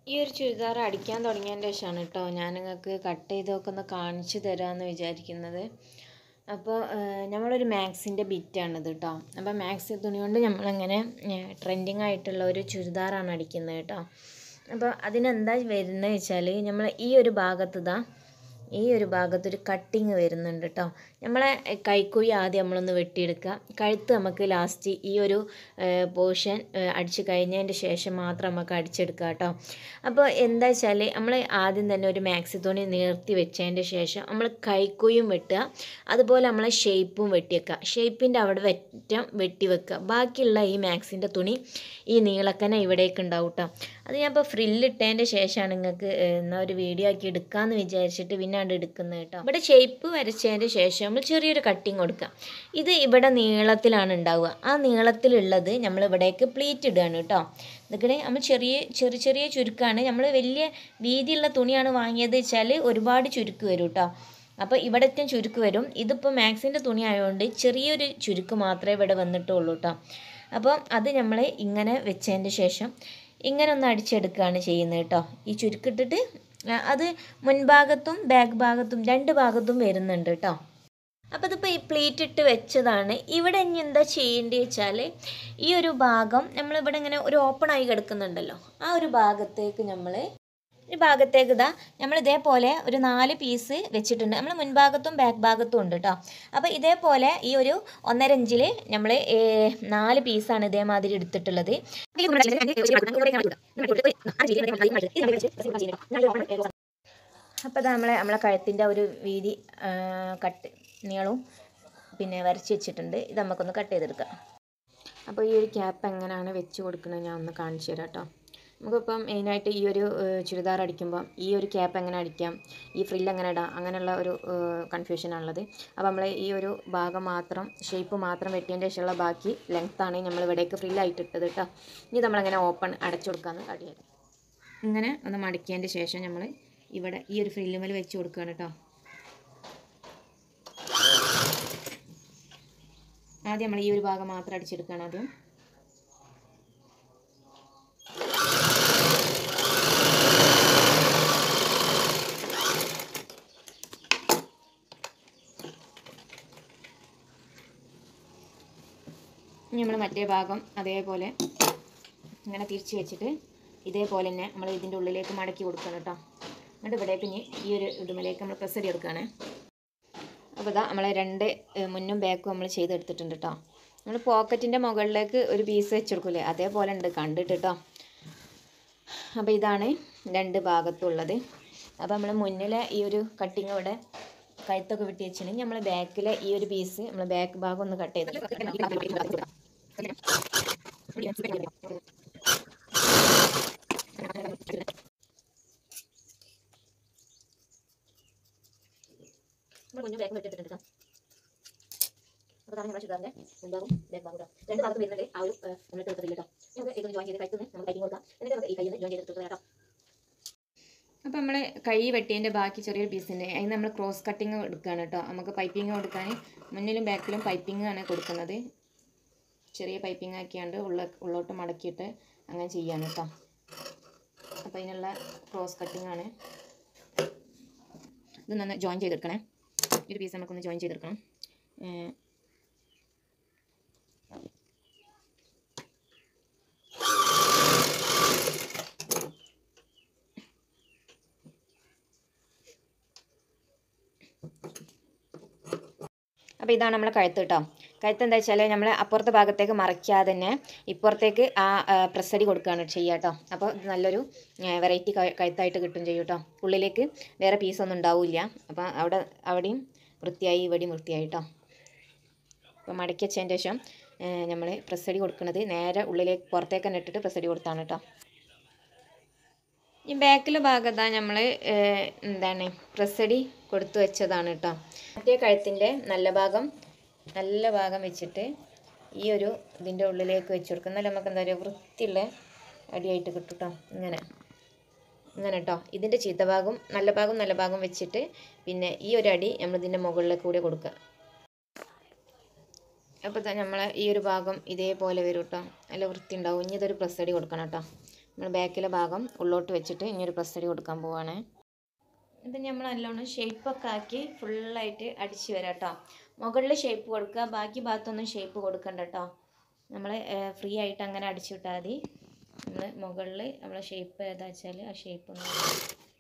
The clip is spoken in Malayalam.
ഈ ഒരു ചുരിദാർ അടിക്കാൻ തുടങ്ങിയതിൻ്റെ ശേഷമാണ് കേട്ടോ ഞാൻ നിങ്ങൾക്ക് കട്ട് ചെയ്തൊക്കെ ഒന്ന് കാണിച്ചു തരാമെന്ന് വിചാരിക്കുന്നത് അപ്പോൾ നമ്മളൊരു മാക്സിൻ്റെ ബിറ്റാണിത് കേട്ടോ അപ്പോൾ മാക്സി തുണി കൊണ്ട് നമ്മളിങ്ങനെ ട്രെൻഡിങ് ആയിട്ടുള്ള ഒരു ചുരിദാറാണ് അടിക്കുന്നത് കേട്ടോ അപ്പോൾ അതിനെന്താ വരുന്നത് വെച്ചാൽ നമ്മൾ ഈ ഒരു ഭാഗത്ത് ഇതാ ഈ ഒരു ഭാഗത്തൊരു കട്ടിങ് വരുന്നുണ്ട് കേട്ടോ നമ്മളെ കൈക്കുഴി ആദ്യം നമ്മളൊന്ന് വെട്ടിയെടുക്കുക കഴുത്ത് നമുക്ക് ലാസ്റ്റ് ഈ ഒരു പോർഷൻ അടിച്ച് കഴിഞ്ഞതിൻ്റെ ശേഷം മാത്രം നമുക്ക് അടിച്ചെടുക്കുക കേട്ടോ അപ്പോൾ എന്താ വെച്ചാൽ നമ്മൾ ആദ്യം തന്നെ ഒരു മാക്സി തുണി നീർത്തി വെച്ചതിൻ്റെ ശേഷം നമ്മൾ കൈക്കുയും വെട്ടുക അതുപോലെ നമ്മളെ ഷേപ്പും വെട്ടിവെക്കുക ഷേപ്പിൻ്റെ അവിടെ വെറ്റം വെട്ടി വെക്കുക ബാക്കിയുള്ള ഈ മാക്സിൻ്റെ തുണി ഈ നീളക്കന ഇവിടേക്ക് ഉണ്ടാവും കേട്ടോ അത് ഞാൻ ഇപ്പോൾ ഫ്രില്ലിട്ടതിൻ്റെ ശേഷമാണ് നിങ്ങൾക്ക് എന്നാൽ ഒരു വീഡിയോ ആക്കി എടുക്കാമെന്ന് വിചാരിച്ചിട്ട് പിന്നെ അത് എടുക്കുന്നത് കേട്ടോ ഇവിടെ ഷേപ്പ് വരച്ചതിൻ്റെ ശേഷം നമ്മൾ ചെറിയൊരു കട്ടിങ് കൊടുക്കുക ഇത് ഇവിടെ നീളത്തിലാണ് ഉണ്ടാവുക ആ നീളത്തിലുള്ളത് നമ്മൾ ഇവിടേക്ക് പ്ലീറ്റ് ഇടുകയാണ് കേട്ടോ ഇതൊക്കെ നമ്മൾ ചെറിയ ചെറിയ ചെറിയ ചുരുക്കാണ് നമ്മൾ വലിയ വീതിയുള്ള തുണിയാണ് വാങ്ങിയത് വെച്ചാൽ ഒരുപാട് ചുരുക്ക് വരും കേട്ടോ അപ്പോൾ ഇവിടത്തെ ചുരുക്ക് വരും ഇതിപ്പോൾ മാക്സിൻ്റെ തുണി ആയതുകൊണ്ട് ചെറിയൊരു ചുരുക്ക് മാത്രമേ ഇവിടെ വന്നിട്ടുള്ളൂ കേട്ടോ അപ്പോൾ അത് നമ്മൾ ഇങ്ങനെ വെച്ചതിൻ്റെ ശേഷം ഇങ്ങനെ ഒന്ന് അടിച്ചെടുക്കുകയാണ് ചെയ്യുന്നത് കേട്ടോ ഈ ചുരുക്കിട്ടിട്ട് അത് മുൻഭാഗത്തും ബാക്ക് ഭാഗത്തും രണ്ട് ഭാഗത്തും വരുന്നുണ്ട് കേട്ടോ അപ്പോൾ ഇതിപ്പോൾ ഈ പ്ലേറ്റ് ഇട്ട് വെച്ചതാണ് ഇവിടെ ഇനി എന്താ ചെയ്യേണ്ടത് വെച്ചാൽ ഈ ഒരു ഭാഗം നമ്മളിവിടെ ഇങ്ങനെ ഒരു ഓപ്പൺ ആയി കിടക്കുന്നുണ്ടല്ലോ ആ ഒരു ഭാഗത്തേക്ക് നമ്മൾ ഒരു ഭാഗത്തേക്ക് ഇതാ നമ്മൾ ഇതേപോലെ ഒരു നാല് പീസ് വെച്ചിട്ടുണ്ട് നമ്മൾ മുൻഭാഗത്തും ബാക്ക് ഭാഗത്തും ഉണ്ട് കേട്ടോ അപ്പോൾ ഇതേപോലെ ഈ ഒരു ഒന്നര ഇഞ്ചിൽ നമ്മൾ നാല് പീസാണ് ഇതേമാതിരി എടുത്തിട്ടുള്ളത് അപ്പോൾ അത് നമ്മളെ നമ്മളെ കഴുത്തിൻ്റെ ഒരു വീതി കട്ട് നീളവും പിന്നെ വരച്ച് വെച്ചിട്ടുണ്ട് ഇത് നമുക്കൊന്ന് കട്ട് ചെയ്തെടുക്കാം അപ്പോൾ ഈ ഒരു ക്യാപ്പ് എങ്ങനെയാണ് വെച്ച് കൊടുക്കുന്നത് ഞാൻ ഒന്ന് കാണിച്ചു തരാം കേട്ടോ നമുക്കിപ്പം മെയിനായിട്ട് ഈ ഒരു ചുരിദാർ അടിക്കുമ്പോൾ ഈ ഒരു ക്യാപ്പ് എങ്ങനെ അടിക്കാം ഈ ഫ്രില്ല് എങ്ങനെ ഇടാം അങ്ങനെയുള്ള ഒരു കൺഫ്യൂഷനാണുള്ളത് അപ്പോൾ നമ്മൾ ഈ ഒരു ഭാഗം മാത്രം ഷേപ്പ് മാത്രം വെട്ടിയതിൻ്റെ ശേഷമുള്ള ബാക്കി ലെങ്ത്താണ് നമ്മൾ ഇവിടേക്ക് ഫ്രില്ലായിട്ട് ഇട്ടത് കേട്ടോ ഇനി നമ്മളങ്ങനെ ഓപ്പൺ അടച്ചു കൊടുക്കാമെന്ന് കടിയത് ഇങ്ങനെ ഒന്ന് മടക്കിയതിൻ്റെ ശേഷം നമ്മൾ ഇവിടെ ഈ ഒരു ഫ്രില്ലുമേൽ വെച്ച് കൊടുക്കുകയാണ് കേട്ടോ ആദ്യം നമ്മൾ ഈ ഒരു ഭാഗം മാത്രം അടിച്ചെടുക്കുകയാണ് ആദ്യം ഇനി നമ്മൾ മറ്റേ ഭാഗം അതേപോലെ ഇങ്ങനെ തിരിച്ച് വെച്ചിട്ട് ഇതേപോലെ തന്നെ നമ്മൾ ഇതിൻ്റെ ഉള്ളിലേക്ക് മടക്കി കൊടുക്കണം കേട്ടോ എന്നിട്ട് ഇവിടേക്ക് ഇനി ഈ ഒരു ഇതുമലേക്ക് നമ്മൾ പ്രസ് ചെയ്ത് കൊടുക്കുകയാണ് അപ്പോൾ ഇതാ നമ്മൾ രണ്ട് മുന്നും ബാക്കും നമ്മൾ ചെയ്തെടുത്തിട്ടുണ്ട് കേട്ടോ നമ്മൾ പോക്കറ്റിൻ്റെ മുകളിലേക്ക് ഒരു പീസ് വെച്ചെടുക്കൂലേ അതേപോലെ ഉണ്ട് കണ്ടിട്ട് കേട്ടോ അപ്പോൾ ഇതാണ് രണ്ട് ഭാഗത്തുള്ളത് അപ്പോൾ നമ്മൾ മുന്നിലെ ഈ ഒരു കട്ടിങ് ഇവിടെ കഴുത്തൊക്കെ വിട്ടി വെച്ചിട്ടുണ്ടെങ്കിൽ നമ്മൾ ബാക്കിലെ ഈ ഒരു പീസ് നമ്മൾ ബാക്ക് ഭാഗം ഒന്ന് കട്ട് ചെയ്ത് കുഞ്ഞു ബാക്ക് വെട്ടിട്ടുണ്ട് കേട്ടോ അപ്പോൾ അതാണ് നമ്മുടെ ചുരിദാറിൻ്റെ മുൻഭാഗം ബാക്ക് ഭാഗം കേട്ടോ രണ്ട് ഭാഗത്ത് വരുന്നുണ്ട് ആ ഒരു നമ്മൾ എടുത്തില്ല കേട്ടോ നമുക്ക് ഇതൊന്ന് ജോയിൻ ചെയ്ത് കഴുത്തുനിന്ന് നമ്മൾ കൈ കൊടുക്കാം എന്നിട്ട് നമുക്ക് ഈ കൈയിൽ ജോയിൻ ചെയ്ത് കേട്ടോ അപ്പോൾ നമ്മൾ കൈ വെട്ടിയതിൻ്റെ ബാക്കി ചെറിയൊരു പീസിൻ്റെ അതിന് നമ്മൾ ക്രോസ് കട്ടിങ് എടുക്കുകയാണ് കേട്ടോ നമുക്ക് പൈപ്പിംഗ് കൊടുക്കാൻ മുന്നിലും ബാക്കിലും പൈപ്പിംഗ് ആണ് കൊടുക്കുന്നത് ചെറിയ പൈപ്പിംഗ് ആക്കിയാണ്ട് ഉള്ള ഉള്ളോട്ട് മടക്കിയിട്ട് അങ്ങനെ ചെയ്യാണ് കേട്ടോ അപ്പോൾ അതിനുള്ള ക്രോസ് കട്ടിങ് ആണ് ഇത് നന്നായി ജോയിൻ ചെയ്തെടുക്കണേ ഒരു പീസ് നമുക്കൊന്ന് ജോയിൻ ചെയ്തെടുക്കണം അപ്പോൾ ഇതാണ് നമ്മളെ കഴുത്ത് കേട്ടോ കഴുത്ത് എന്താ വെച്ചാൽ നമ്മൾ അപ്പുറത്തെ ഭാഗത്തേക്ക് മറയ്ക്കാതെ തന്നെ ഇപ്പുറത്തേക്ക് ആ പ്രസരി കൊടുക്കുകയാണ് ചെയ്യുക കേട്ടോ അപ്പോൾ ഇത് നല്ലൊരു വെറൈറ്റി കഴുത്തായിട്ട് കിട്ടും ചെയ്യും കേട്ടോ ഉള്ളിലേക്ക് വേറെ പീസൊന്നും ഉണ്ടാവില്ല അപ്പോൾ അവിടെ അവിടെയും വൃത്തിയായി ഇവിടെയും വൃത്തിയായി കേട്ടോ അപ്പോൾ മടക്കി വെച്ചതിന് ശേഷം നമ്മൾ പ്രസരി കൊടുക്കുന്നത് നേരെ ഉള്ളിലേക്ക് പുറത്തേക്ക് തന്നെ ഇട്ടിട്ട് പ്രസരി കൊടുത്താണ് കേട്ടോ ഈ ബാക്കിലെ ഭാഗത്താ നമ്മൾ എന്താണ് പ്രസടി കൊടുത്തു വെച്ചതാണ് കേട്ടോ മറ്റേ കഴുത്തിൻ്റെ നല്ല ഭാഗം നല്ല ഭാഗം വെച്ചിട്ട് ഈ ഒരു ഇതിൻ്റെ ഉള്ളിലേക്ക് വെച്ച് കൊടുക്കും എന്നാലും നമുക്ക് എന്താ പറയുക വൃത്തിയുള്ള അടിയായിട്ട് കിട്ടും കേട്ടോ ഇങ്ങനെ ഇങ്ങനെ കേട്ടോ ഇതിൻ്റെ ചീത്ത ഭാഗം നല്ല ഭാഗം നല്ല ഭാഗം വെച്ചിട്ട് പിന്നെ ഈ ഒരു അടി നമ്മൾ ഇതിൻ്റെ മുകളിലേക്ക് കൂടി കൊടുക്കുക അപ്പോൾ നമ്മൾ ഈ ഒരു ഭാഗം ഇതേപോലെ വരും കേട്ടോ നല്ല വൃത്തി ഉണ്ടാവും ഇനി ഇതൊരു പ്രസ് അടി കൊടുക്കണം കേട്ടോ നമ്മൾ ബാക്കിലെ ഭാഗം ഉള്ളോട്ട് വെച്ചിട്ട് ഇനി ഒരു പ്രസ്സടി കൊടുക്കാൻ പോവാണ് ഇപ്പം നമ്മൾ നല്ലോണം ഷേപ്പൊക്കെ ആക്കി ഫുള്ളായിട്ട് അടിച്ച് വരാം കേട്ടോ മുകളിൽ ഷേപ്പ് കൊടുക്കുക ബാക്കി ഭാഗത്തൊന്നും ഷേപ്പ് കൊടുക്കണ്ട കേട്ടോ നമ്മൾ ഫ്രീ ആയിട്ട് അങ്ങനെ അടിച്ചു വിട്ടാൽ മതി നമ്മൾ മുകളിൽ നമ്മൾ ഷേപ്പ് ഏതാ വെച്ചാൽ ആ ഷേപ്പ് ഒന്ന്